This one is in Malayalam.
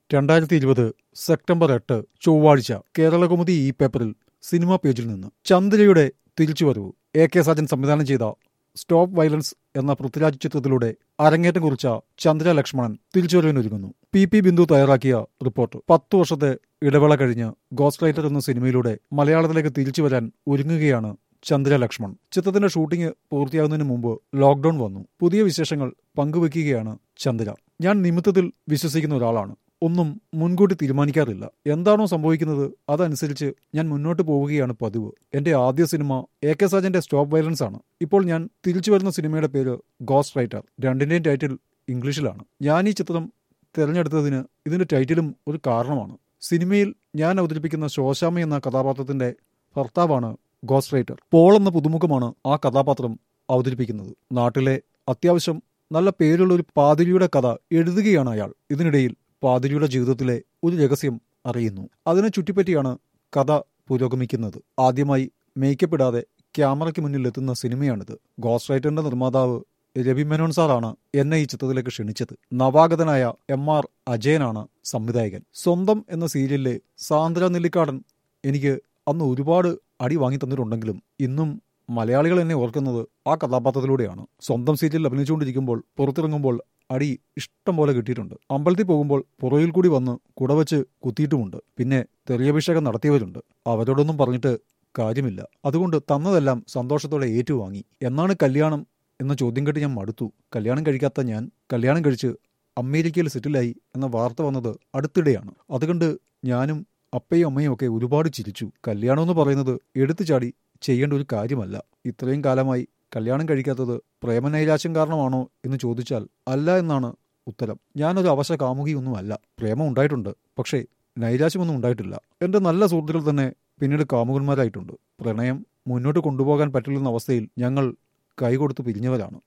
രണ്ടായിരത്തി ഇരുപത് സെപ്റ്റംബർ എട്ട് ചൊവ്വാഴ്ച കേരളകൗമുദി ഈ പേപ്പറിൽ സിനിമാ പേജിൽ നിന്ന് ചന്ദ്രയുടെ തിരിച്ചുവരവ് എ കെ സാജൻ സംവിധാനം ചെയ്ത സ്റ്റോപ്പ് വയലൻസ് എന്ന പൃഥ്വിരാജ് ചിത്രത്തിലൂടെ അരങ്ങേറ്റം കുറിച്ച ചന്ദ്ര ലക്ഷ്മണൻ തിരിച്ചുവരവിനൊരുങ്ങുന്നു പി പി ബിന്ദു തയ്യാറാക്കിയ റിപ്പോർട്ട് പത്തു വർഷത്തെ ഇടവേള കഴിഞ്ഞ് ഗോസ്റ്റ് റൈറ്റർ എന്ന സിനിമയിലൂടെ മലയാളത്തിലേക്ക് തിരിച്ചു വരാൻ ഒരുങ്ങുകയാണ് ചന്ദ്ര ലക്ഷ്മൺ ചിത്രത്തിന്റെ ഷൂട്ടിംഗ് പൂർത്തിയാകുന്നതിന് മുമ്പ് ലോക്ഡൌൺ വന്നു പുതിയ വിശേഷങ്ങൾ പങ്കുവെക്കുകയാണ് ചന്ദ്ര ഞാൻ നിമിത്തത്തിൽ വിശ്വസിക്കുന്ന ഒരാളാണ് ഒന്നും മുൻകൂട്ടി തീരുമാനിക്കാറില്ല എന്താണോ സംഭവിക്കുന്നത് അതനുസരിച്ച് ഞാൻ മുന്നോട്ട് പോവുകയാണ് പതിവ് എന്റെ ആദ്യ സിനിമ എ കെ സാജന്റെ സ്റ്റോപ്പ് വയലൻസ് ആണ് ഇപ്പോൾ ഞാൻ തിരിച്ചു വരുന്ന സിനിമയുടെ പേര് ഗോസ്റ്റ് റൈറ്റർ രണ്ടിന്റെയും ടൈറ്റിൽ ഇംഗ്ലീഷിലാണ് ഞാൻ ഈ ചിത്രം തിരഞ്ഞെടുത്തതിന് ഇതിന്റെ ടൈറ്റിലും ഒരു കാരണമാണ് സിനിമയിൽ ഞാൻ അവതരിപ്പിക്കുന്ന ശോശാമ എന്ന കഥാപാത്രത്തിന്റെ ഭർത്താവാണ് ഗോസ്റ്റ് റൈറ്റർ പോൾ എന്ന പുതുമുഖമാണ് ആ കഥാപാത്രം അവതരിപ്പിക്കുന്നത് നാട്ടിലെ അത്യാവശ്യം നല്ല പേരുള്ള ഒരു പാതിരിയുടെ കഥ എഴുതുകയാണ് അയാൾ ഇതിനിടയിൽ പാതിരിയുടെ ജീവിതത്തിലെ ഒരു രഹസ്യം അറിയുന്നു അതിനെ ചുറ്റിപ്പറ്റിയാണ് കഥ പുരോഗമിക്കുന്നത് ആദ്യമായി മേക്കപ്പ് ഇടാതെ ക്യാമറയ്ക്ക് മുന്നിൽ എത്തുന്ന സിനിമയാണിത് ഗോസ്റ്റ് റൈറ്ററിന്റെ നിർമ്മാതാവ് രവി മേനോൻ സാറാണ് എന്നെ ഈ ചിത്രത്തിലേക്ക് ക്ഷണിച്ചത് നവാഗതനായ എം ആർ അജയനാണ് സംവിധായകൻ സ്വന്തം എന്ന സീരിയലിലെ സാന്ദ്ര നെല്ലിക്കാടൻ എനിക്ക് അന്ന് ഒരുപാട് അടി വാങ്ങി തന്നിട്ടുണ്ടെങ്കിലും ഇന്നും മലയാളികൾ എന്നെ ഓർക്കുന്നത് ആ കഥാപാത്രത്തിലൂടെയാണ് സ്വന്തം സീരിയലിൽ അഭിനയിച്ചുകൊണ്ടിരിക്കുമ്പോൾ പുറത്തിറങ്ങുമ്പോൾ അടി ഇഷ്ടം പോലെ കിട്ടിയിട്ടുണ്ട് അമ്പലത്തിൽ പോകുമ്പോൾ പുറകിൽ കൂടി വന്ന് കുടവച്ച് കുത്തിയിട്ടുമുണ്ട് പിന്നെ തെറിയഭിഷേകം നടത്തിയവരുണ്ട് അവരോടൊന്നും പറഞ്ഞിട്ട് കാര്യമില്ല അതുകൊണ്ട് തന്നതെല്ലാം സന്തോഷത്തോടെ ഏറ്റുവാങ്ങി എന്നാണ് കല്യാണം എന്ന ചോദ്യം കേട്ട് ഞാൻ മടുത്തു കല്യാണം കഴിക്കാത്ത ഞാൻ കല്യാണം കഴിച്ച് അമേരിക്കയിൽ സെറ്റിലായി എന്ന വാർത്ത വന്നത് അടുത്തിടെയാണ് അതുകൊണ്ട് ഞാനും അപ്പയും അമ്മയും ഒക്കെ ഒരുപാട് ചിരിച്ചു കല്യാണം എന്ന് പറയുന്നത് എടുത്തു ചാടി ചെയ്യേണ്ട ഒരു കാര്യമല്ല ഇത്രയും കാലമായി കല്യാണം കഴിക്കാത്തത് പ്രേമനൈരാശ്യം കാരണമാണോ എന്ന് ചോദിച്ചാൽ അല്ല എന്നാണ് ഉത്തരം ഞാനൊരു അവശ കാമുകിയൊന്നുമല്ല പ്രേമം ഉണ്ടായിട്ടുണ്ട് പക്ഷേ നൈരാശ്യമൊന്നും ഉണ്ടായിട്ടില്ല എന്റെ നല്ല സുഹൃത്തുക്കൾ തന്നെ പിന്നീട് കാമുകന്മാരായിട്ടുണ്ട് പ്രണയം മുന്നോട്ട് കൊണ്ടുപോകാൻ പറ്റില്ലെന്ന അവസ്ഥയിൽ ഞങ്ങൾ കൈകൊടുത്ത് പിരിഞ്ഞവരാണ്